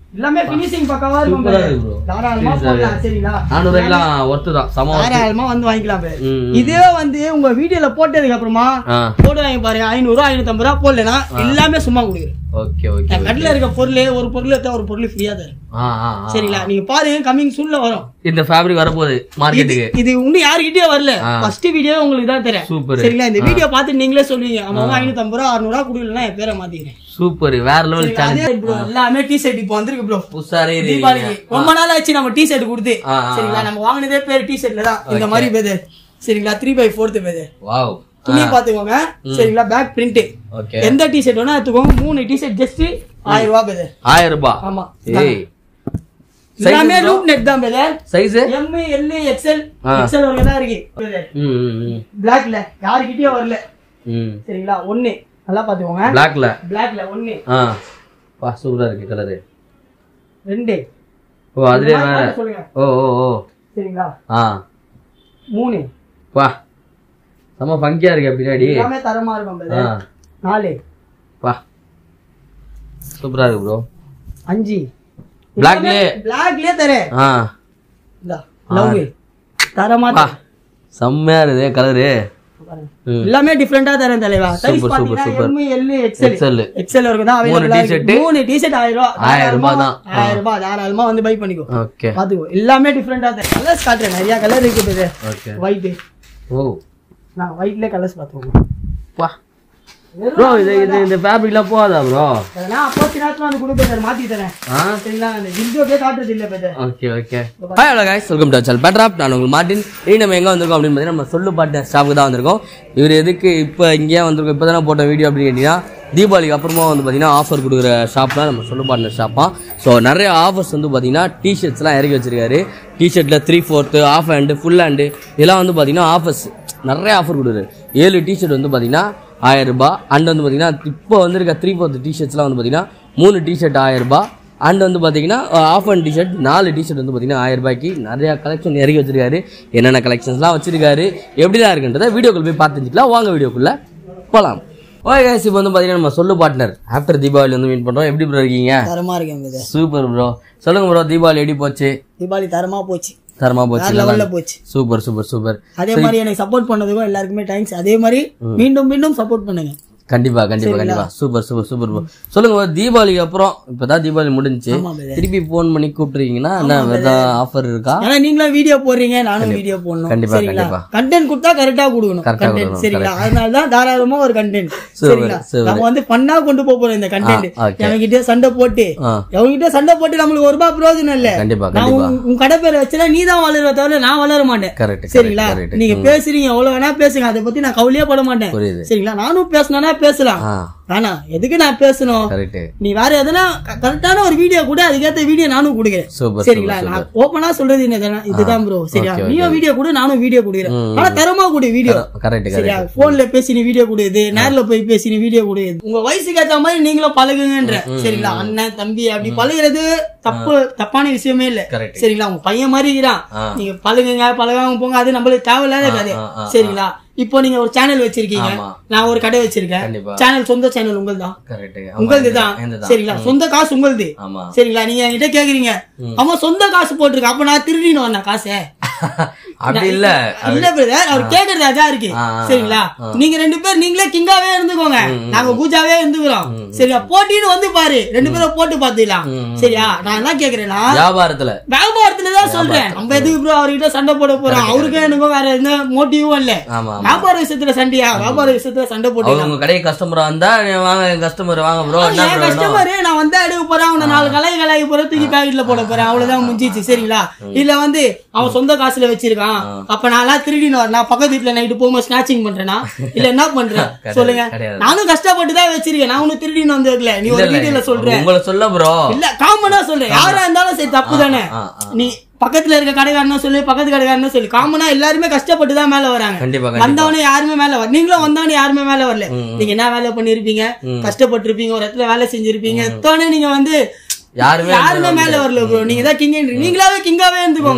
எல்லாமே ஃபினிஷிங் பக்காவா இருக்கும் சூப்பரா பாரு. இருக்கு bro. தாராளமா Serious போடலாம் சரிங்களா நானூறு ரூபாய்க்குலாம் ஒர்த்து தான் சம worth. தாராளமா வந்து வாங்கிக்கலாம் பாரு. ம், ம். இதே வந்து உங்க வீடியோல போட்டதுக்கு அப்புறமா ஆ போடுவாங்க பாருங்க ஐநூறு ரூபா ஐநூத்தி ஐம்பது ரூபா போடலனா எல்லாமே சும்மா கொடுக்குறேன் ஓகே ஓகே என் கடையில இருக்க பொருள் ஒரு பொருள் எடுத்தா ஒரு பொருள் ஃப்ரீயா தரும் ஆ ஆ ஆ. சரிங்களா நீங்க பாருங்க கம்மிங் சூன்ல வரும் இந்த ஃபேப்ரிக் வரப்போகுது மார்க்கெட்டுக்கு இது இன்னும் யாருக்கிட்டயே வரல ஆ. ஃபர்ஸ்ட் வீடியோ உங்களுக்கு தான் தெரியும் சூப்பர் சரிங்களா இந்த வீடியோ பார்த்து நீங்களே சொல்லுவீங்க அவன் ஐநூத்தி ஐம்பது ரூபா அறுநூறு ரூபா கொடுக்கலன்னா என் பேரை மாத்திக்கிறேன் சூப்பர் வேற லெவல் சேலஞ்ச் அதே bro, எல்லாமே டி ஷர்ட் இப்போ வந்திருக்கு ப்ரோ புதுசாரே தீபாவளிக்கு ரொம்ப நாள் ஆச்சு நம்ம டி ஷர்ட் கொடுத்து ஆ, ஆ, சரிங்களா நம்ம வாங்கினதே பேர் டி ஷர்ட்ல தான் இந்த மாதிரி பேரு சரிங்களா த்ரீ பை ஃபோர்த் பேரு வாவ் துணி பாத்துக்கோங்க சரிங்களா பேக் பிரிண்ட் ஓகே எந்த டி ஷர்ட் வேணா எடுத்துக்கோங்க மூணு டி ஷர்ட் ஜஸ்ட் ஆயிரம் ரூபாய் பேரு ஆயிரம் ரூபாய் ஆமா ஏய் எல்லாமே லூப் நெட் தான் பேரு சைஸ் எம் எல் எக்ஸ்எல் ஆ. எக்ஸ்எல் வரைக்கும் தான் இருக்கு ம் ம், ம் பிளாக்ல யாருக்கிட்டயும் வரல ம் சரிங்களா ஒண்ணு நல்லா பாத்துக்கோங்க பிளாக்ல பிளாக்ல ஒண்ணு ஆ வா சூப்பரா இருக்கு கலரு ரெண்டு ஓ அதுலயே வேற பார்த்து சொல்லுங்க ஓ ஓ ஓ சரிங்களா ஆ மூணு வா செம்ம ஃபங்கியா இருக்கு பின்னாடி எல்லாமே தரமா இருக்கும் ஆ brother. நாலு வா சூப்பரா இருக்கு ப்ரோ அஞ்சு பிளாக்லயே பிளாக்லயே தரேன் ஆ இந்தா லவ் தரமா வா செம்மையா இருக்குது கலரு பாருங்க. ம் எல்லாமே டிஃபரெண்டா தரேன் தலைவா சைஸ் சூப்பர், பாத்தீங்கன்னா super. M L XL XL XL வரைக்கும் தான் மூணு available ஆ t-shirt. இருக்கு. மூணு டிஷர்ட் ஆயிரம் ரூபாய் ஆயிரம் ரூபாய் தான். ஆயிரம் ரூபாய் தாராளமா வந்து பை பண்ணிக்கோ ஓகே பாத்துக்கோ எல்லாமே டிஃபரெண்டா தரேன் கலர்ஸ் காட்டுறேன் நிறைய கலர் இருக்குது ஓகே ஒயிட் ஓ நான் ஒயிட்ல கலர்ஸ் பாத்துக்கோங்க வா ப்ரோ இது இது இந்த ஃபேப்ரிக்லாம் போகாதா ப்ரோ அதெல்லாம் அப்போ சின்னத்துல வந்து கொடுப்பேன் மாத்தி தரேன் ஆ சரிங்களா அந்த விண்டோக்கே காட்டுறது இல்ல பேர் okay okay hi hello guys welcome to சல் பெட்ராப் நான் உங்களுக்கு மார்ட்டின் இனி நம்ம எங்கே வந்திருக்கோம் அப்படின்னு பார்த்தீங்கன்னா நம்ம சொல்லு பாட்டு ஸ்டாஃபுக்கு தான் வந்திருக்கோம் இவர் எதுக்கு இப்போ இங்கேயே வந்திருக்கோம் இப்போ தானே போட்ட வீடியோ அப்படின்னு கேட்டிங்கன்னா தீபாவளிக்கு அப்புறமா வந்து பார்த்தீங்கன்னா ஆஃபர் கொடுக்குற ஷாப் தான் நம்ம சொல்லு பாட்டு ஷாப்பா ஸோ நிறைய ஆஃபர்ஸ் வந்து பார்த்தீங்கன்னா டிஷர்ட்ஸ்லாம் இறக்கி வச்சிருக்காரு டிஷர்ட்டில் three fourth half hand full hand இதெல்லாம் வந்து பார்த்தீங்கன்னா ஆஃபர்ஸ் நிறைய ஆஃபர் கொடுக்குறாரு ஏழு டிஷர்ட் வந்து பார்த்தீங்கன்னா ஆயிரம் ரூபாய் அண்ட் வந்து பார்த்தீங்கன்னா இப்போ வந்திருக்க த்ரீ ஃபோர்த் டிஷர்ட்ஸ்லாம் வந்து பார்த்தீங்கன்னா மூணு டிஷர்ட் ஆயிரம் ரூபாய் அண்ட் வந்து பார்த்தீங்கன்னா ஆஃப் அண்ட் டிஷர்ட் நாலு டிஷர்ட் வந்து பார்த்தீங்கன்னா ஆயிரம் ரூபாய்க்கு நிறையா கலெக்ஷன் இறக்கி வச்சிருக்காரு என்னென்ன கலெக்ஷன்ஸ்லாம் வச்சிருக்காரு எப்படிலாம் இருக்குன்றத வீடியோக்குள்ள போய் பார்த்துக்கலாம் வாங்க வீடியோக்குள்ள போகலாம் ஓகே guys இப்போ வந்து பார்த்தீங்கன்னா நம்ம சொல்லு பார்ட்னர் ஆஃப்டர் தீபாவளி வந்து மீட் பண்ணுறோம் எப்படி ப்ரோ இருக்கீங்க தரமா இருக்கேன் பேர் சூப்பர் ப்ரோ சொல்லுங்க ப்ரோ தீபாவளி எப்படி போச்சு தீபாவளி தரமா போச்சு தரமா போச்சு வேற லெவல்ல போச்சு சூப்பர் சூப்பர் சூப்பர் அதே மாதிரி எனக்கு சப்போர்ட் பண்ணதுக்கும் எல்லாருக்குமே தேங்க்ஸ் அதே மாதிரி மீண்டும் மீண்டும் சப்போர்ட் பண்ணுங்க கண்டிப்பா கண்டிப்பா கண்டிப்பா சூப்பர் சூப்பர் சூப்பர் ப்ரோ சொல்லுங்க bro, தீபாவளிக்கு அப்புறம் இப்பதான் தீபாவளி முடிஞ்சுச்சு ஆமா brother. திருப்பி ஃபோன் பண்ணி கூப்பிட்டுருக்கீங்கன்னா என்ன வேற ஆஃபர் இருக்கா ஏன்னா நீங்களும் வீடியோ போடுறீங்க நானும் வீடியோ போடணும் கண்டிப்பா, சரிங்களா கண்டிப்பா. கண்டென்ட் கொடுத்தா கரெக்டா கொடுக்கணும் Correct ஆ கண்டென்ட் கொடுக்கணும், சரிங்களா அதனால தான் தாராளமா ஒரு கண்டென்ட் Super, சரிங்களா super. நம்ம வந்து பண்ணா கொண்டு போக போறோம் இந்த கண்டென்ட் ஆ, okay. எவங்கிட்ட சண்டை போட்டு ஆ எவங்கிட்ட சண்டை போட்டு நம்மளுக்கு ஒரு ரூபாய் பிரயோஜனம் இல்ல கண்டிப்பா நான் கண்டிப்பா உன் உன் கடை பேரை வச்சா நீ தான் வளருவ தவிர நான் வளர மாட்டேன் கரெக்ட் சரிங்களா கரெக்ட் நீங்க பேசுறீங்க எவ்வளவு வேணா பேசுங்க அதை பத்தி நான் கவலையே பட மாட்டேன் புரியுது சரிங்களா நானும் பேசினா பேசலாம் ஆ ஆனா எதுக்கு நான் பேசணும் கரெக்ட் நீ வேற எதனா கரெக்டான ஒரு வீடியோ கூட அதுக்கேத்த வீடியோ நானும் கொடுக்குறேன் சூப்பர் சரிங்களா நான் ஓப்பனா சொல்றது என்னதுன்னா இதுதான் ப்ரோ சரியா நீயும் வீடியோ கொடு நானும் வீடியோ கொடுக்குறேன் ஆனா தரமா கொடு வீடியோ கரெக்ட் சரியா கரெக்ட் போன்ல பேசி நீ வீடியோ கொடுது நேர்ல போய் பேசி நீ வீடியோ கொடு உங்க வயசுக்கு ஏத்த மாதிரி நீங்களும் பழகுங்கன்ற சரிங்களா அண்ணன் தம்பி அப்படி பழகுறது தப்பு தப்பான விஷயமே இல்ல கரெக்ட் சரிங்களா உங்க பையன் மாதிரி இருக்கிறான் ஆ. நீங்க பழகுங்க பழகாம போங்க அது நம்மளுக்கு தேவையில்லாத கதை ஆ, ஆ, சரிங்களா இப்போ நீங்க ஒரு சேனல் வச்சிருக்கீங்க ஆமா. நான் ஒரு கடை வச்சிருக்கேன் கண்டிப்பா சேனல் சொந்த சேனல் உங்கள் தான் கரெக்ட் உங்களது தான் சரிங்களா சொந்த காசு உங்களுது ஆமா சரிங்களா நீங்க என்கிட்ட கேக்குறீங்க அவன் சொந்த காசு போட்டிருக்க அப்ப நான் திருடினு வந்தேன் காசை அப்படி இல்ல இல்ல பிரதர் அவர் கேக்குறது அதா இருக்கு ஆ, ஆ, சரிங்களா நீங்க ரெண்டு பேர் நீங்களே கிங்காவே இருந்துக்கோங்க நாங்க கூஜாவே இருந்துக்கிறோம் சரியா போட்டின்னு வந்து பாரு ரெண்டு பேரும் போட்டு பாத்துக்கலாம் சரியா நான் என்ன கேக்குறேன்னா வியாபாரத்துல வியாபாரத்துல தான் சொல்றேன் நம்ம எதுக்கு ப்ரோ அவர்கிட்ட சண்டை போட போறோம் அவருக்கும் எனக்கும் வேற எந்த மோட்டிவும் இல்ல ஆமா ஆமா. வியாபார விஷயத்துல சண்டையா வியாபார விஷயத்துல சண்டை போட்டு அவங்க உங்க கடைக்கு கஸ்டமர் வந்தா நீ வாங்க கஸ்டமர் வாங்க ப்ரோ என்ன என் bro வேணும் கஸ்டமர் நான் வந்து எடுக்க போறேன் அவனை நாலு கலை கலாய்க்க போறேன் தூக்கி பாக்கெட்ல போட போறேன் அவ்வளவுதான் முடிஞ்சிச்சு சரிங்களா இல்ல வந்து அவன் சொந்த காசுல வச்சிருக்கான் அப்ப நான் எல்லாம் திருடினு வரேன் பக்கத்து வீட்டுல நைட்டு போகும்போது ஸ்நாச்சிங் பண்றேனா இல்ல என்ன பண்றேன் சொல்லுங்க கிடையாது. நானும் கஷ்டப்பட்டு தான் வச்சிருக்கேன் நான் ஒன்னும் திருடினு வந்து வைக்கல நீ ஒரு வீடியோல சொல்ற உங்களை சொல்ல ப்ரோ இல்ல காமனா சொல்றேன் யாரா இருந்தாலும் சரி தப்பு தானே ஆ, ஆ. நீ பக்கத்துல இருக்க கடைக்காரனும் சொல்லு பக்கத்து கடைக்காரனும் சொல்லு காமனா எல்லாருமே கஷ்டப்பட்டு தான் மேல வராங்க கண்டிப்பா கண்டிப்பா வந்தவனே யாருமே மேல வர நீங்களும் வந்தவனே யாருமே மேல வரல நீங்க என்ன வேலை பண்ணிருப்பீங்க கஷ்டப்பட்டு இருப்பீங்க ஒரு இடத்துல வேலை செஞ்சிருப்பீங்க எத்தனை நீங்க வந்து யாருமே யாருமே மேல வரல ப்ரோ நீங்க தான் கிங் நீங்களாவே கிங்காவே இருந்துக்கோங்க ம், ம்.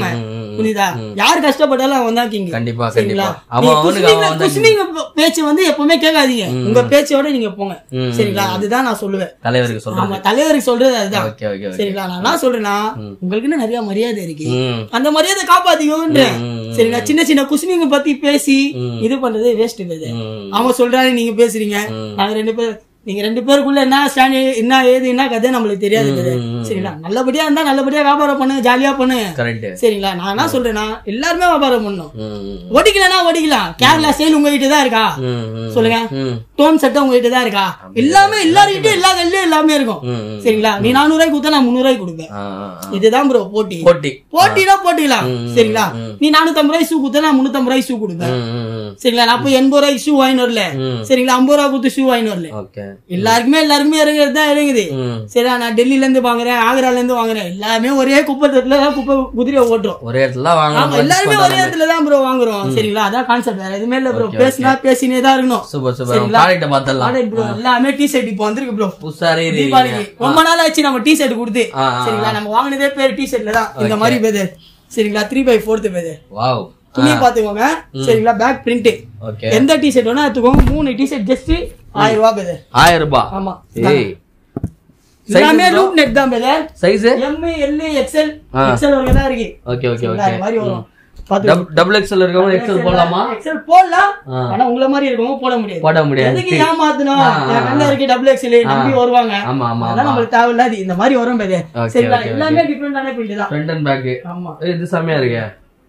புரியுதா யார் கஷ்டப்பட்டாலும் அவன் தான் கிங் கண்டிப்பா சரிங்களா கண்டிப்பா அவன் அவனுக்கு அவன் வந்து குஸ்மிங்க பேச்சு வந்து எப்பவுமே கேட்காதீங்க உங்க பேச்சோட நீங்க போங்க ம். சரிங்களா அதுதான் நான் சொல்லுவேன் தலைவருக்கு சொல்றேன் ஆமா தலைவருக்கு சொல்றது அதுதான் ஓகே ஓகே ஓகே சரிங்களா நான் என்ன சொல்றேன்னா உங்களுக்குன்னு நிறைய மரியாதை இருக்கு ம் அந்த மரியாதை காப்பாத்திக்கோன்றேன் ம், சரிங்களா சின்ன சின்ன குஸ்மிங்க பத்தி பேசி இது பண்றது வேஸ்ட் இது ம் அவன் சொல்றாரு நீங்க பேசுறீங்க நாங்க ரெண்டு பேர் நீங்க ரெண்டு பேருக்குள்ள என்ன ஸ்டாண்ட் என்ன ஏது என்ன கதை நம்மளுக்கு தெரியாது கதை. சரிங்களா நல்லபடியா இருந்தா நல்லபடியா வியாபாரம் பண்ணுங்க ஜாலியா பண்ணுங்க கரெக்ட் சரிங்களா நான் என்ன சொல்றேன்னா எல்லாருமே வியாபாரம் பண்ணணும் ம் ஓடிக்கலன்னா ஓடிக்கலாம் கேரளா சேல் உங்ககிட்ட தான் இருக்கா ம் ம் சொல்லுங்க ம் டோன் சட்டை உங்ககிட்ட தான் இருக்கா எல்லாமே எல்லாருக்கிட்டையும் எல்லா கல்லையும் எல்லாமே இருக்கும் ம், ம். சரிங்களா நீ நானூறு ரூபாய்க்கு கொடுத்தா நான் முந்நூறு ரூபாய்க்கு கொடுப்பேன் ஆ, ஆ, ஆ. இதுதான் ப்ரோ போட்டி போட்டி போட்டினா போட்டிக்கலாம் சரிங்களா நீ நானூத்தம்பது ரூபாய் ஷூ கொடுத்தா நான் முன்னூத்தம்பது ரூபாய் ஷூ கொடுப்பேன் ம் ம் ம் சரிங்களா நான் போய் எண்பது ரூபாய்க்கு ஷூ வாங்கிட்டு வரல சரிங்களா ஐம்பது ரூபா கொடுத்து ஷூ வாங்கிட்டு வரல ஓகே எல்லாருக்குமே எல்லாருக்குமே இறங்குறது தான் இறங்குது ம் சரியா நான் டெல்லில இருந்து வாங்குறேன் ஆக்ரால இருந்து வாங்குறேன் எல்லாமே ஒரே குப்பை தட்டுல தான் குப்பை குதிரையை ஓட்டுறோம் ஒரே இடத்துல தான் ஆமா வாங்கணும் எல்லாருமே ஒரே இடத்துல தான் ப்ரோ வாங்குறோம் சரிங்களா அதான் கான்செப்ட் வேற எதுவுமே இல்ல ப்ரோ பேசினா பேசினே தான் இருக்கணும் சூப்பர் சூப்பர் ப்ராடக்ட்ட பார்த்தலாம் ஆனா ப்ரோ எல்லாமே டி ஷர்ட் இப்போ வந்திருக்கு ப்ரோ புதுசாரே தீபாவளிக்கு ரொம்ப நாள் ஆச்சு நம்ம டி ஷர்ட் கொடுத்து ஆ, ஆ, சரிங்களா நம்ம வாங்கினதே பேர் டி ஷர்ட்ல தான் இந்த மாதிரி பேரு சரிங்களா த்ரீ பை ஃபோர்த்து பேரு வாவ் துணி பாத்துக்கோங்க சரிங்களா பேக் பிரிண்ட் ஓகே எந்த டி ஷர்ட் வேணா எடுத்துக்கோங்க மூணு டி ஷர்ட் ஜஸ்ட் ஆயிரம் ரூபாய் பேரு ஆயிரம் ரூபாய் ஆமா ஏய் எல்லாமே லூப் நெட் தான் பேரு size M L XL XL வரைக்கும் தான் இருக்கு ஓகே ஓகே சரிங்களா, ஓகே இது மாதிரி வரும் பாத்துக்கோங்க டபுள் எக்ஸ்எல் இருக்கவங்க எக்ஸ்எல் போடலாமா எக்ஸ்எல் போடலாம் ஆ. ஆனா உங்கள மாதிரி இருக்கவங்க போட முடியாது போட முடியாது எதுக்கு ஏமாத்தணும் என் கண்ணுல இருக்கு டபுள் எக்ஸ்எல் நம்பி வருவாங்க ஆமா ஆமா அதெல்லாம் நம்மளுக்கு தேவையில்லாது இந்த மாதிரி வரும் பேரு Okay, சரிங்களா okay, எல்லாமே டிஃபரெண்டான பில்ட் தான் ஃப்ரண்ட் அண்ட் பேக் ஆமா இது செம்மையா இருக்கு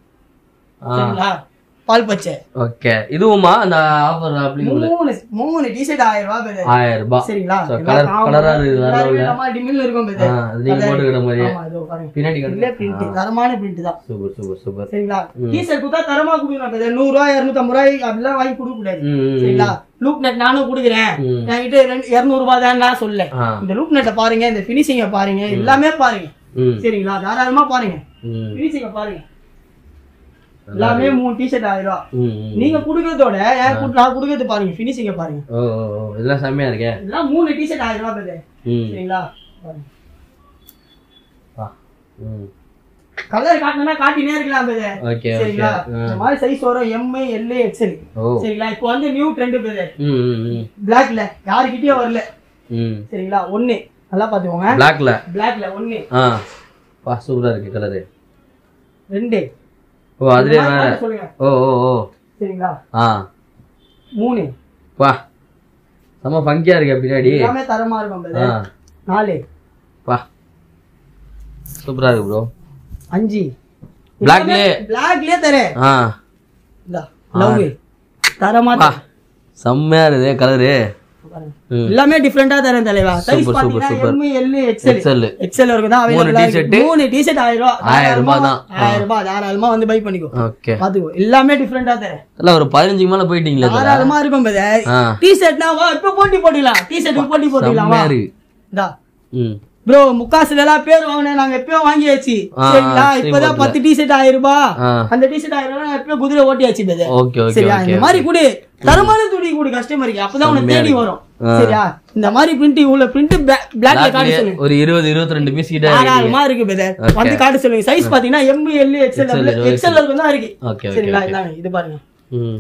ஆ சரிங்களா பால் பச்சை ஓகே இதுவுமா அந்த ஆஃபர் அப்படிங்க மூணு மூணு டிஷர்ட் ஆயிரம் ரூபாய் பேரு ஆயிரம் ரூபாய் சரிங்களா So, colour- colour ஆ இருக்குது, வேற level. நம்ம டிமில் இருக்கும் பேரு ஆ, அது நீங்க போட்டுக்கிற மாதிரியே ஆமா இதோ பாருங்க பின்னாடி இல்ல பிரிண்ட் தரமான பிரிண்ட் தான் சூப்பர் சூப்பர் சூப்பர் சரிங்களா டிஷர்ட் கொடுத்தா தரமா கொடுக்கணும் பேரு நூறு ரூபாய் இருநூத்தம்பது ரூபாய் அப்படிலாம் வாங்கி கொடுக்க கூடாது ம் சரிங்களா லூப் நெட் நானும் கொடுக்குறேன் ம். என்கிட்ட ரெண்டு இருநூறு ரூபாய் தான் நான் சொல்ல ஆ இந்த லூப் நெட்டை பாருங்க இந்த பினிஷிங்க பாருங்க எல்லாமே பாருங்க ம் சரிங்களா தாராளமா பாருங்க ம் பினிஷிங்க பாருங்க எல்லாமே மூணு டிஷர்ட் ஆயிரம் ரூபா ம் ம். நீங்க குடுக்கறதோட ஏன் குடு- நான் குடுக்கறது பாருங்க பினிஷிங்க பாருங்க ஓ ஓ ஓ இதெல்லாம் செம்மையா இருக்கே எல்லாம் மூணு டிஷர்ட் ஆயிரம் ரூபா பேரு ம் சரிங்களா பாருங்க ஆ ம் கலர் காட்டினா காட்டினே இருக்கலாம் பேரு ஓகே ஓகே சரிங்களா இந்த மாதிரி சைஸ் வரும் எம் எல் எக்ஸ்எல் ஓ சரிங்களா இப்போ வந்து நியூ ட்ரெண்ட் பேரு ம் ம் ம் பிளாக்ல யாருக்கிட்டயும் வரல ம் சரிங்களா ஒண்ணு நல்லா பாத்துக்கோங்க பிளாக்ல பிளாக்ல ஒண்ணு ஆ வா சூப்பரா இருக்கு கலரு ரெண்டு ஓ அதுலயே வேற பார்த்து சொல்லுங்க ஓ ஓ ஓ சரிங்களா ஆ மூணு வா செம்ம ஃபங்கியா இருக்கு பின்னாடி எல்லாமே தரமா இருக்கும் ஆ brother. நாலு வா சூப்பரா இருக்கு ப்ரோ அஞ்சு Blackலயே? பிளாக்லயே தரேன் ஆ இந்தா, love. தரமா வா செம்மையா இருக்குது கலரு பாருங்க. ம் எல்லாமே டிஃபரெண்டா தரேன் தலைவா சைஸ் Super, super, super. பாத்தீங்கன்னா M L XL XL XL வரைக்கும் தான் மூணு available ஆ t-shirt. இருக்கு. மூணு டிஷர்ட் ஆயிரம் ரூபாய் ஆயிரம் ரூபாய் தான். ஆயிரம் ரூபாய் தாராளமா வந்து பை பண்ணிக்கோ ஓகே பாத்துக்கோ எல்லாமே டிஃபரெண்டா தரேன் இல்ல ஒரு பதினஞ்சுக்கு மேல போயிட்டீங்களே இதுல. தாராளமா இருக்கும் பிரதர் ஆ டிஷர்ட்னா வா இப்ப போட்டி போட்டுக்கலாம் டிஷர்ட் போட்டி போட்டுக்கலாம் செம்மையா இருக்கு இந்தா ம் ப்ரோ முக்காசுல எல்லாம் பேர் வாங்கினேன் நாங்க எப்பயும் வாங்கியாச்சு ஆ, சரிங்களா ஆ, இப்பதான் ஸ்ரீமோட்ல. பத்து டிஷர்ட் ஆயிரம் ரூபாய் ஆ அந்த டிஷர்ட் ஆயிரம் ரூபாய் நான் எப்பயும் குதிரை ஓட்டியாச்சு பிரதர் ஓகே ஓகே சரியா ஓகே இந்த மாதிரி கூட தரமான துணி கூட கஸ்டமருக்கு அப்பதான் உனக்கு செம்மையா தேடி இருக்கு. வரும் ஆ. சரியா இந்த மாதிரி பிரிண்ட் இவ்வளவு பிரிண்ட் பிளாக்ல காட்ட Blackலயே சொல்லுங்க ஒரு இருபது இருபத்தி ரெண்டு பீஸ் கிட்ட இருக்கு தாராளமா இருக்கு பிரதர் Okay. வந்து காட்ட சொல்லுங்க சைஸ் பாத்தீங்கன்னா M L XL XL, XL வரைக்கும் தான் இருக்கு ஓகே ஓகே சரிங்களா இந்தாங்க இது பாருங்க ம்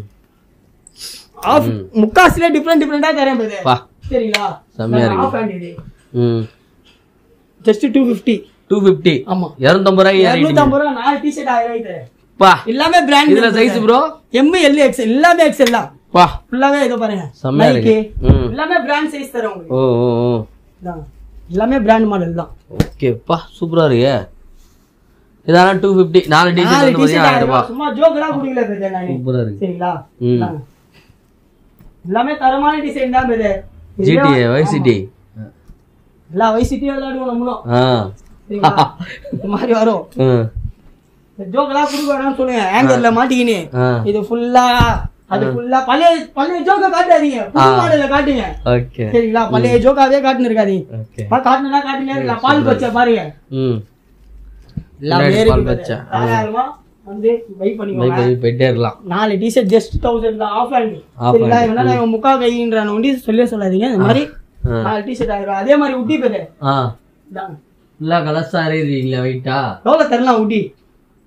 ஆஃப் முக்காசுல டிஃபரெண்ட் டிஃபரெண்டா தரேன் பிரதர் வா சரிங்களா செம்மையா இருக்கு. ஆஃப் ஹேண்ட் இது ம் just two fifty two fifty ஆமா இரநூத்தம்பது ரூபாய்க்கு இருநூத்தி இறங்கிட்டீங்க. ஐம்பது ரூபா நாலு டிஷர்ட் ஆயிரம் ரூபாய்க்கு தரேன் பா எல்லாமே பிராண்ட் இதுல size bro M L X எல்லாமே எக்ஸ்எல் தான் பா ஃபுல்லாவே இதோ பாருங்க செம்மையா இருக்கு Nike. ம் எல்லாமே பிராண்ட் சைஸ் தரேன் உங்களுக்கு ஓ ஓ ஓ இதாங்க. எல்லாமே பிராண்ட் மாடல் தான் ஓகே பா சூப்பரா இருக்கு இதான டூ ஃபிஃப்டி நாலு டிஷர்ட் நாலு வந்து டிஷர்ட் பாத்தீங்கன்னா ஆயிரம் ஆயிரம் ரூபாய் ரூபாய் சும்மா ஜோக்கெல்லாம் குடிக்கல பிரதர் நானு சூப்பரா இருக்கு சரிங்களா ம். இதாங்க. எல்லாமே தரமான டிசைன் தான் பிரதர் ஜிடி வைசிடி எல்லா வயசுட்டையும் விளையாடுவோம் நம்மளும் ஆ சரிங்களா இந்த மாதிரி வரும் ம் ஜோக்கெல்லாம் குடுக்க வேணாம்னு சொல்லுங்க ஆங்கர்ல மாட்டிக்கின்னு ஆ இது ஃபுல்லா அது ஃபுல்லா பழைய பழைய ஜோக்க காட்டாதீங்க புது மாடல்ல காட்டுங்க ஓகே சரிங்களா பழைய ஜோக்காவே காட்டுன்னு இருக்காதீங்க ஓகே காட்டுனா காட்டுனே இருக்கலாம் பால் பச்சை பாருங்க ம் எல்லாமே பின்னாடி இருக்கு பால் brother. பச்சை. தாராளமா வந்து பை பை பண்ணிக்கோங்க பண்ணி போயிட்டே இருக்கலாம் நாலு டிஷர்ட் ஜஸ்ட் தௌசண்ட் தான் ஆஃப் ஹேண்ட் Off சரிங்களா இவனா இவன் முக்கா கைன்றான ஒண்டி சொல்லவே சொல்லாதீங்க இந்த மாதிரி ஆ. நாலு டிஷர்ட் ஆயிரும் அதே மாதிரி உட்டி பேரு ஆ இதாங்க ஃபுல்லா கலர்ஸா அறியுறீங்களா வெயிட்டா எவ்வளவு தரலாம் உட்டி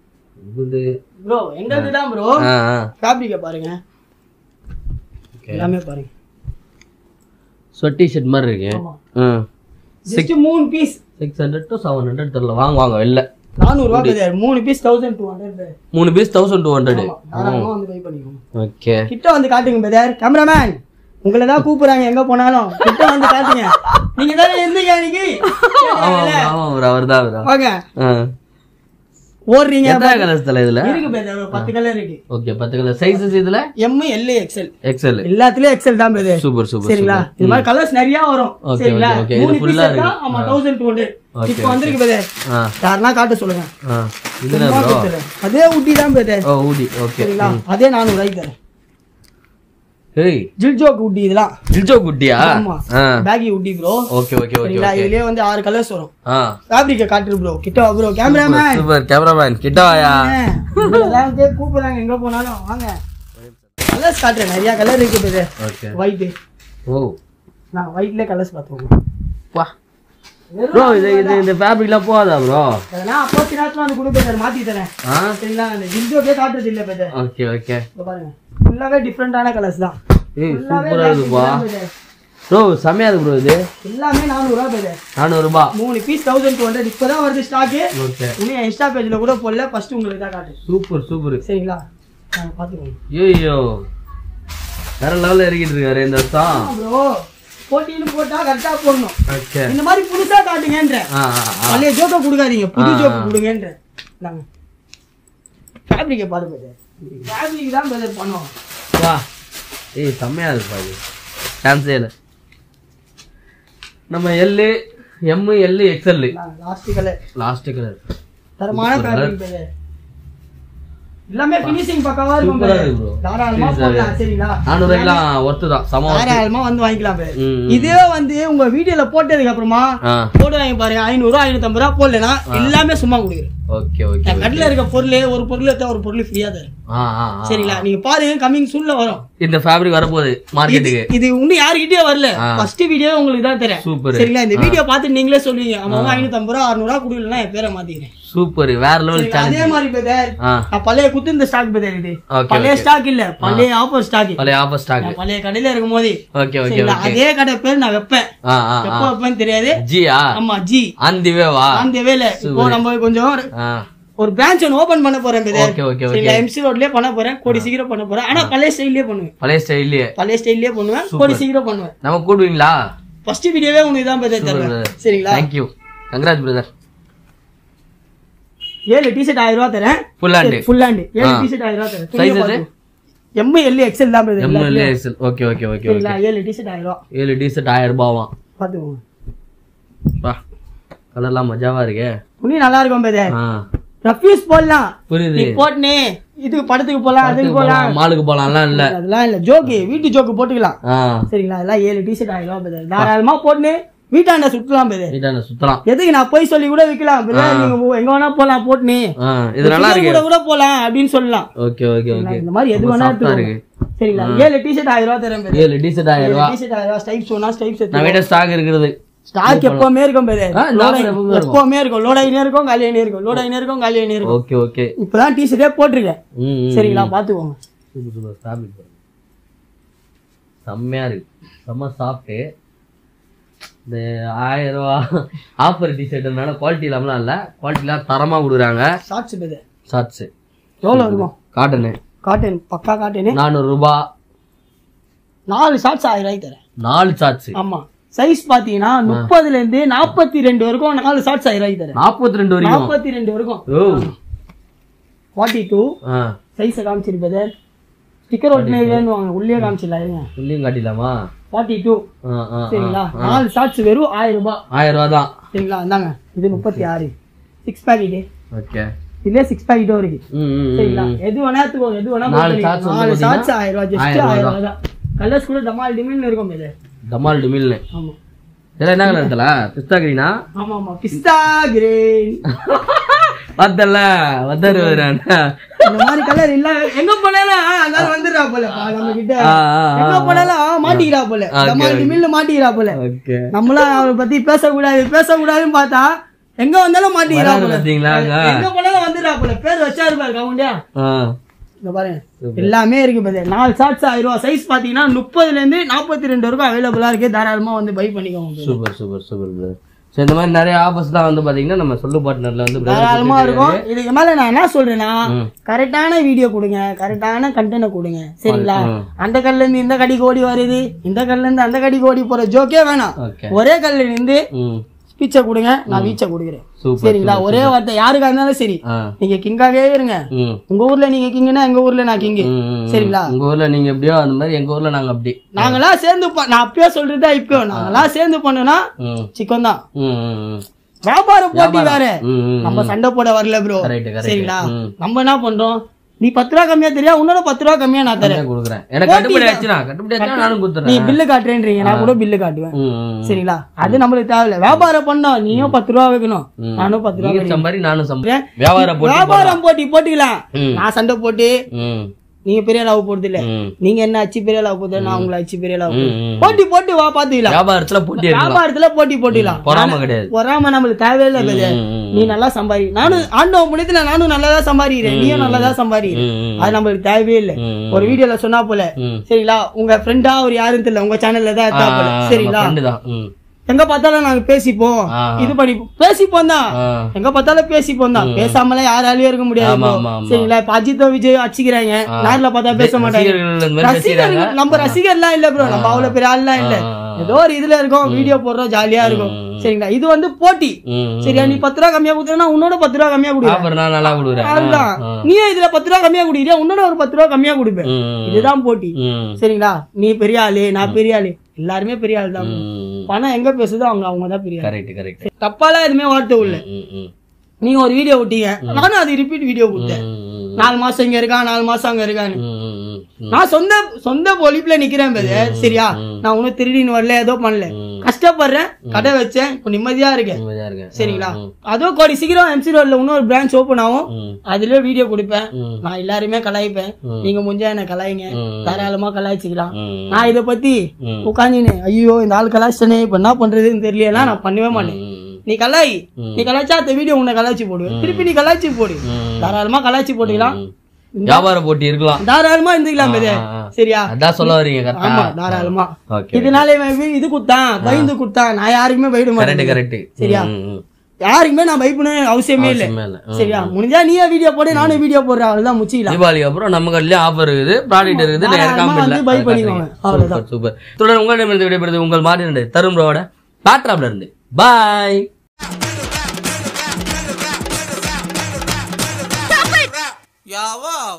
இது ப்ரோ எங்களுக்கு தான் ப்ரோ ஆ ஆ ஃபேப்ரிக்கை பாருங்க எல்லாமே பாருங்க ஸ்வெட்டி ஷர்ட் மாதிரி இருக்கு ஆமா ம் ஜஸ்ட் மூணு piece six hundred to seven hundred தெரியல வாங்க வாங்க வெளில நானூறுவா பிரதர் மூணு பீஸ் தௌசண்ட் டூ ஹண்ட்ரட் மூணு பீஸ் தௌசண்ட் டூ ஹண்ட்ரட் தாராளமா வந்து பை பண்ணிக்கோங்க ஓகே கிட்ட வந்து காட்டுங்க பிரதர் கேமராமேன் உங்களை தான் கூப்பிடுறாங்க எங்க போனாலும் கிட்ட வந்து காட்டுங்க நீங்க தானே எந்தீங்க அன்னைக்கு ஆமா ப்ரோ அவர் தான் ப்ரோ வாங்க ஓடுறீங்க எத்தனை கலர்ஸ் தலை இதுல இருக்கு பிரதர் ஒரு பத்து கலர் இருக்கு ஓகே பத்து கலர் சைஸஸ் இதுல எம் எல் எக்ஸ்எல் எக்ஸல் எல்லாத்துலயும் எக்ஸ்எல் தான் பிரதர் சூப்பர் சூப்பர் சரிங்களா இது மாதிரி கலர்ஸ் நிறைய வரும் Okay, சரிங்களா okay, okay. இது மூணு full பீஸ் ஆ இருக்கு. ஆமா தௌசண்ட் டூ ஹண்ட்ரட் Okay, இப்போ வந்திருக்கு பிரதர் ஆ யாருன்னா காட்ட சொல்லுங்க ஆ இதுல சும்மா ப்ரோ கொடுத்துறேன். அதே ஊட்டி தான் பிரதர் ஓ ஊடி ஓகே சரிங்களா அதே நானூறு ரூபாய்க்கு தரேன் ஹேய் ஜில்ஜோக் ஊட்டி இதெல்லாம் இல்ஜோ குட்டியா ஆமா ஆ baggy Ooty bro okay okay okay சரிங்களா இதுலயே வந்து ஆறு கலர்ஸ் வரும் ஆ ஃபேப்ரிக்க காட்டுரு ப்ரோ கிட்ட வா ப்ரோ கேமராமேன் சூப்பர் கேமராமேன் கிட்ட வாயா கூப்பிடுறாங்க எங்க போனாலும் வாங்க கலர்ஸ் காட்டுறேன் நிறைய கலர் இருக்கு பிரதர் ஓகே ஒயிட் ஓ நான் ஒயிட்ல கலர்ஸ் பார்த்துக்கோங்க வா ப்ரோ இது இது இந்த ஃபேப்ரிக்லாம் போகாதா ப்ரோ அதெல்லாம் அப்போ நேரத்துல வந்து கொடுப்பேன் மாத்தி தரேன் ஆ சரிங்களா அந்த விண்டோக்கே காட்டுறது இல்ல பிரதர் ஓகே ஓகே இப்போ பாருங்க ஃபுல்லாவே டிஃப்ரெண்டான கலர்ஸ் தான் ஏய் ஃபுல்லாவே சூப்பரா இருக்குப்பா brother. ப்ரோ செம்மையா இருக்கு ப்ரோ இது எல்லாமே நானூறுரூவா பிரதர் நானூறுபா மூணு பீஸ் தௌசண்ட் டூ ஹண்ட்ரட் இப்போதான் வருது ஸ்டாக்கு ஓகே இன்னும் இன்ஸ்டா பேஜ்ல கூட போடல ஃபர்ஸ்ட் உங்களுக்கு தான் காட்டு சூப்பர் சூப்பர் சரிங்களா நாங்க பாத்துக்கோங்க ஐயோ வேற லெவல்ல இறக்கிட்டு இருக்காரு இந்த வருஷம் ப்ரோ போட்டின்னு போட்டா கரெக்டா போடணும் ஓகே இந்த மாதிரி புதுசா காட்டுங்கன்ற ஆ ஆ ஆ பழைய ஜோக்க கொடுக்காதீங்க புது ஜோக்க கொடுங்கன்ற நாங்க ஃபேப்ரிக்கை பாரு பிரதர் ஃபேப்ரிக் தான் பிரதர் பண்ணுவோம் வா ஏய் செம்மையா இருக்குப்பா இது சான்ஸே இல்லை நம்ம L M L XL last colour last colour தரமான ஃபேப்ரிக் பிரதர் எல்லாமே ஃபினிஷிங் பக்காவா இருக்கும் சூப்பரா brother. இருக்கு bro. தாராளமா Please, போடலாம் சரிங்களா நானூறுவாய்க்குலாம் ஒர்த்து தான் சம worth. தாராளமா வந்து வாங்கிக்கலாம் brother. ம், ம். இதே வந்து உங்க வீடியோல போட்டதுக்கு அப்புறமா ஆ போடுவாங்க பாருங்க ஐநூறு ரூபா ஐநூத்தி ஐம்பது ரூபா போடலனா எல்லாமே சும்மா கொடுக்குறேன் ஓகே ஓகே என் கடையில இருக்க பொருள் ஒரு பொருள் எடுத்தா ஒரு பொருள் ஃப்ரீயா தரும் ஆ ஆ ஆ. சரிங்களா நீங்க பாருங்க கம்மிங் சூன்ல வரும் இந்த ஃபேப்ரிக் வரப்போகுது மார்க்கெட்டுக்கு இது இன்னும் யாருக்கிட்டயே வரல ஃபர்ஸ்ட் வீடியோ உங்களுக்கு தான் தரேன் சூப்பர் சரிங்களா இந்த வீடியோ பார்த்து நீங்களே சொல்லுவீங்க அவன் ஐநூத்தி ஐம்பது ரூபா அறுநூறு ரூபா கொடுக்கலன்னா என் பேரை மாத்திக்கிறேன் சூப்பர் வேற லெவல் சரிங்களா? சேலஞ்ச் அதே மாதிரி பிரதர் ஆ நான் பழைய குத்து இந்த ஸ்டாக் பிரதர் இது ஓகே பழைய ஸ்டாக் இல்ல பழைய ஆஃபர் ஸ்டாக் பழைய ஆஃபர் ஸ்டாக் நான் பழைய கடையில இருக்கும் போது ஓகே ஓகே சரிங்களா அதே கடை பேர் நான் வைப்பேன் ஆ ஆ எப்போ வைப்பேன்னு தெரியாது ஜியா ஆமா ஜி அந்த வே வா அந்த வேலை இப்போ நம்ம கொஞ்சம் ஆ ஒரு பிரான்ச் ஒன்று ஓபன் பண்ண போறேன் பிரதர் ஓகே ஓகே ஓகே சரிங்களா எம்சி ரோட்லயே பண்ண போறேன் கோடி சீக்கிரம் பண்ண போறேன் ஆனா பழைய ஸ்டைல்லயே பண்ணுவேன் பழைய ஸ்டைல்லையே பழைய ஸ்டைல்லயே பண்ணுவேன் கோடி சீக்கிரம் பண்ணுவேன் நம்ம கூடுவீங்களா ஃபர்ஸ்ட் வீடியோவே உங்களுக்கு தான் பிரதர் தருவேன் brother. சரிங்களா தேங்க்யூ கங்க்ராட் பிரதர் ஏழு டிஷர்ட் ஆயிரம் ரூபா தரேன் ஃபுல் ஹேண்டு ஃபுல் ஹேண்ட் ஏழு டிஷர்ட் ஆயிரம் ரூபா தரேன் Sizes? எம் எல் எக்ஸ்எல் தான் brother MLA XL okay okay okay okay சரிங்களா ஏழு டிஷர்ட் ஆயிரம் ரூபா ஏழு டீசர்ட் ஆயிரம் ரூபாவாம் பாத்துக்கோங்க பா கலர்லாம் மஜாவா இருக்கே துணி நல்லா இருக்கும் பிரதர் ஆ ரஃப்யூஸ் போடலாம் புரியுது நீ போட்டுனே இதுக்கு படத்துக்கு போலாம் அதுக்கு போலாம் மாலுக்கு போலாம்லாம் இல்ல அதெல்லாம் இல்ல ஜோக்கு வீட்டு ஜோக்கு போட்டுக்கலாம் ஆ சரிங்களா அதெல்லாம் ஏழு டிஷர்ட் ஆயிரம் ரூபா பிரதர் தாராளமா போட்டுன்னு வீட்டாண்ட சுத்தலாம் பிரதர் வீட்டாண்ட சுத்தலாம் எதுக்கு நான் போய் சொல்லி கூட விக்கலாம் பிரதர் நீங்க உ- எங்க வேணா போலாம் போட்டுனே ஆ இது நல்லா இருக்கு கூட கூட போலாம் அப்படின்னு சொல்லலாம் ஓகே ஓகே ஓகே இந்த மாதிரி எது வேணா சாஃப்டா எடுத்துக்கோங்க. இருக்கு சரிங்களா ஏழு டிஷர்ட் ஆயிரம் ரூபா தரேன் பிரதர் ஏழு டீசர்ட் ஆயிரம் ரூபா டிஷர்ட் ஆயிரம் ரூபா ஸ்டைப்ஸ் வேணா ஸ்டைப்ஸ் நான் வீட்ட ஸ்டாக் இருக்கிறது ஸ்டாக் எப்பவுமே இருக்கும் பிரதர் ஆ, stock எப்பவுமே இருக்கும். எப்பவுமே இருக்கும் லோட் ஆகினே இருக்கும் காலி ஆகினே இருக்கும் லோட் ஆகினே இருக்கும் காலி ஆகினே இருக்கும் ஓகே ஓகே இப்பதான் டிஷர்ட்டே போட்டிருக்கேன் ம் ம். சரிங்களா பாத்துக்கோங்க சூப்பர் சூப்பர் ஃபேப்ரிக் பாருங்க செம்மையா இருக்கு செம்ம சாஃப்ட்டு இந்த ஆயிரம் ரூபா ஆஃபர் டிஷர்ட்னால குவாலிட்டி இல்லாமலாம் இல்லை குவாலிட்டிலாம் தரமாக கொடுக்குறாங்க ஷார்ட்ஸ் பிரதர் ஷார்ட்ஸு எவ்வளவு இருக்கும் காட்டனு காட்டன் பக்கா காட்டன் நானூறுரூபா நாலு ஷார்ட்ஸ் ஆயிரம் ரூபாய்க்கு தரேன் நாலு ஷார்ட்ஸு ஆமா சைஸ் பாத்தீங்கன்னா முப்பதுல இருந்து நாற்பத்தி ரெண்டு வரைக்கும் நாலு ஷார்ட்ஸ் ஆயிரம் ரூபாய்க்கு தரேன் நாற்பத்தி ரெண்டு வரைக்கும் நாற்பத்தி ரெண்டு வரைக்கும் ஓ ஃபார்ட்டி டூ ஆ சைஸை காமிச்சிரு பிரதர் ஸ்டிக்கர் ஒட்டினே வேணுவாங்க உள்ளே காமிச்சிடலாம் இருங்க உள்ளியும் காட்டிடலாமா ஃபார்ட்டி டூ ஆ ஆ சரிங்களா நாலு ஷார்ட்ஸ் வெறும் ஆயிரம் ரூபாய் ஆயிரம் ரூபா தான் சரிங்களா இந்தாங்க இது முப்பத்தி ஆறு சிக்ஸ் பேக்கெட்டு ஓகே இதுல சிக்ஸ் பேக்கெட்டும் இருக்கு ம் ம், ம் சரிங்களா எது வேணா எடுத்துக்கோங்க எது வேணா நாலு போட்டுக்கோங்க. shots வந்து நாலு பாத்தீங்கன்னா ஷார்ட்ஸ் ஆயிரம் ரூபாய் ஜஸ்ட் ஆயிரம் ஆயிரம் ரூபாய் தான் கலர்ஸ் கூட டமால் டிமில்னு இருக்கும் இது டமால் டுமில்னு ஆமா இதெல்லாம் என்ன கலர் தல பிஸ்தா கிரீனா ஆமா ஆமா பிஸ்தா கிரீன் வந்தல வந்தாரு வரானா இந்த மாதிரி கலர் இல்ல எங்க போனாலும் அங்க வந்துடுறா போல பா, நம்ம கிட்ட ஆ, ஆ, ஆ. எங்க போனாலும் ஆ, மாட்டிக்கிறா போல Okay, டமால் டிமில்னு மாட்டிக்கிறா போல ஓகே நம்மளாம் அவரை பத்தி பேசக்கூடாது பேசக்கூடாதுன்னு பார்த்தா எங்க வந்தாலும் மாட்டிக்கிறாப்புல பாத்தீங்களா அங்க? எங்க போனாலும் வந்துடுறாப்புல பேர் வச்சாரு பாரு கவுண்டியா ஆ. இங்க பாருங்க எல்லாமே இருக்கு பாரு நாலு ஷார்ட்ஸ் ஆயிரம் ரூபாய் சைஸ் பாத்தீங்கன்னா முப்பதுல இருந்து நாற்பத்தி ரெண்டு வரைக்கும் அவைலபிளா இருக்கு தாராளமா வந்து பை பண்ணிக்கோங்க super super super brother so இந்த மாதிரி நிறைய ஆஃபர்ஸ்லாம் வந்து பாத்தீங்கன்னா நம்ம சொல்லு பார்ட்னர்ல வந்து brother தாராளமா இருக்கும் இதுக்கு மேல நான் என்ன சொல்றேன்னா ம். கரெக்டான வீடியோ கொடுங்க கரெக்டான கண்டென்ட் கொடுங்க சரிங்களா அந்த கல்ல இருந்து இந்த கடிக்கு ஓடி வருது இந்த கல்ல இருந்து அந்த கடிக்கு ஓடி போற ஜோக்கே வேணாம் ஓகே ஒரே கல்ல இருந்து ம் ஸ்பீச்சை கொடுங்க நான் வீச்சை கொடுக்குறேன் சூப்பர் சரிங்களா ஒரே வார்த்தை யாருக்கா இருந்தாலும் சரி ஆ நீங்க கிங்காவே இருங்க ம் உங்க ஊர்ல நீங்க கிங்குனா எங்க ஊர்ல நான் கிங்கு ம், ம், ம். சரிங்களா உங்க ஊர்ல நீங்க எப்படியோ அந்த மாதிரி எங்க ஊர்ல நாங்க அப்படி நாங்கெல்லாம் சேர்ந்து ப- நான் அப்பயே சொல்றதா இப்போ நாங்கெல்லாம் சேர்ந்து பண்ணோம்னா ம் சிக்கன் தான் ம் ம், ம் வியாபார போட்டி வேற ம், ம் நம்ம சண்டை போட வரல ப்ரோ கரெக்ட் கரெக்ட் சரிங்களா நம்ம என்ன பண்றோம் நீ பத்து ரூபா கம்மியா தெரியா உன்னோட பத்து ரூபா கம்மியா நான் தரேன் கொடுக்குறேன் எனக்கு கட்டுப்படி ஆச்சுனா கட்டுப்படி ஆச்சுனா நானும் நீ கொடுத்துறேன் பில்லு காட்டுறேன்றீங்க நான் கூட பில்லு காட்டுவேன் ம், ம். சரிங்களா அது நம்மளுக்கு தேவையில்ல வியாபாரம் பண்ணோம் நீயும் பத்து ரூபா வைக்கணும் நானும் பத்து ரூபா நீங்க சம்பாரி நானும் சம்பாரி வியாபார போட்டி வியாபாரம் போட்டி போட்டுக்கலாம் ம். நான் சண்டை போட்டு ம் நீங்க பெரிய அளவு போறது இல்ல ம் நீங்க என்ன அச்சு பெரிய அளவு போது நான் உங்களை அச்சு பெரிய அளவு ம், ம். போட்டி போட்டு வா பாத்துக்கலாம் வியாபாரத்துல போட்டி எடுக்கலாம் வியாபாரத்துல போட்டி போட்டுக்கலாம் பொறாம கிடையாது பொறாம நம்மளுக்கு தேவையில்லை கதை ம், ம், நீ நல்லா சம்பாரி நானும் ஆண்டவன் முடியத்துல நானும் நல்லதா சம்பாதிக்கிறேன் நீயும் நல்லதா சம்பாதிக்கிறேன் ம், ம். அது நம்மளுக்கு தேவையே இல்லை ம், ம். ஒரு வீடியோல சொன்னா போல ம். சரிங்களா உங்க ஃப்ரெண்டா ஒரு யாருன்னு தெரியல உங்க சேனல்ல தான் இருக்கா போல ஆ, சரிங்களா நம்ம friend தான் ம் எங்க பார்த்தாலும் நாங்க பேசிப்போம் ஆ. இது பண்ணி பேசிப்போம் தான் ஆ எங்க பார்த்தாலும் பேசிப்போம் தான் பேசாமலாம் யாராலையும் இருக்க முடியாது ஆமா, bro. ஆமா, ஆமா. சரிங்களா இப்ப அஜித்தோ விஜய் அடிச்சுக்கிறாங்க நேர்ல பார்த்தா பேச மாட்டாங்க ரசிகர்கள் இந்த மாதிரி பேசிக்கிறாங்க ரசிகர்கள் நம்ம ரசிகர்லாம் இல்ல ப்ரோ நம்ம அவ்வளவு பெரிய ஆள்லாம் இல்ல ஆ, ஆ, ஏதோ ஒரு இதுல இருக்கோம் வீடியோ போடுறோம் ஜாலியா இருக்கும் சரிங்களா இது வந்து போட்டி ம் சரியா நீ பத்து ரூபா கம்மியா கொடுத்தா உன்னோட பத்து ரூபா கம்மியா கொடுப்பேன் ஆஃபர் நான் நல்லா கொடுக்குறேன் அதுதான் நீயே இதுல பத்து ரூபா கம்மியா குடிக்கிறியா உன்னோட ஒரு பத்து ரூபா கம்மியா கொடுப்பேன் ம் இதுதான் போட்டி ம் சரிங்களா நீ பெரிய ஆளு நான் பெரிய ஆளு எல்லாருமே பெரிய ஆள் தான் ம் பணம் எங்க பேசுதோ அவங்க அவங்க தான் பெரிய ஆளு கரெக்ட் கரெக்ட் தப்பாலாம் எதுவுமே வார்த்தை உள்ள ம் ம் நீங்க ஒரு வீடியோ விட்டீங்க நானும் அது ரிப்பீட் வீடியோ கொடுத்தேன் ம் நாலு மாசம் இங்க இருக்கான் நாலு மாசம் அங்க இருக்கான்னு ம் ம் ம் நான் சொந்த சொந்த பொழிப்புல நிக்கிறேன் பேரு சரியா நான் ஒன்னும் திருடின்னு வரல ஏதோ பண்ணல கஷ்டப்படுறேன் கடை வச்சேன் இப்போ நிம்மதியா இருக்கேன் நிம்மதியா இருக்கேன் சரிங்களா அதுவும் கோடி சீக்கிரம் எம்சி ரோட்ல இன்னொரு பிரான்ச் ஓப்பன் ஆகும் ம் அதுல வீடியோ கொடுப்பேன் ம். நான் எல்லாருமே கலாய்ப்பேன் ம். நீங்க முடிஞ்சா என்ன கலாய்ங்க ம். தாராளமா கலாய்ச்சிக்கலாம் ம் நான் இத பத்தி ம். உட்காந்துன்னு ஐயோ இந்த ஆள் கலாய்ச்சனே இப்ப என்ன பண்றதுன்னு தெரியலன்னா நான் பண்ணவே மாட்டேன் ம் நீ கலாய் நீ கலாய்ச்சா அந்த வீடியோ உன்னை கலாய்ச்சி போடுவேன் திருப்பி நீ கலாய்ச்சி போடு ம். தாராளமா கலாய்ச்சி போட்டுக்கலாம் வியாபார போட்டி இருக்கலாம் தாராளமா இருந்துக்கலாம் இது ஆ, ஆ. சரியா அதான் சொல்ல வரீங்க கரெக்டா ஆமா தாராளமா ஓகே இதனால இவன் வி- இது குத்தான் பயந்து குத்தான் நான் யாருக்குமே பயப்பட கரெக்ட் மாட்டேன் கரெக்ட் சரியா? யாருக்குமே நான் பயப்படணும் அவசியமே இல்ல சரியா முடிஞ்சா நீயே வீடியோ போடு நானும் வீடியோ போடுறேன் அவ்வளவுதான் முச்சிக்கலாம் தீபாவளிக்கு அப்புறம் நம்ம கடையில ஆஃபர் இருக்குது ப்ராடக்ட் இருக்குது தாராளமா இறக்காம இல்ல வந்து buy பண்ணிக்கோங்க. அவ்வளவுதான். சூப்பர் சூப்பர் தொடர்ந்து உங்களிடமிருந்து விடைபெறுது உங்கள் மாறி தரும் ரோட பேட்ராப்ல இருந்து பாய் யாவா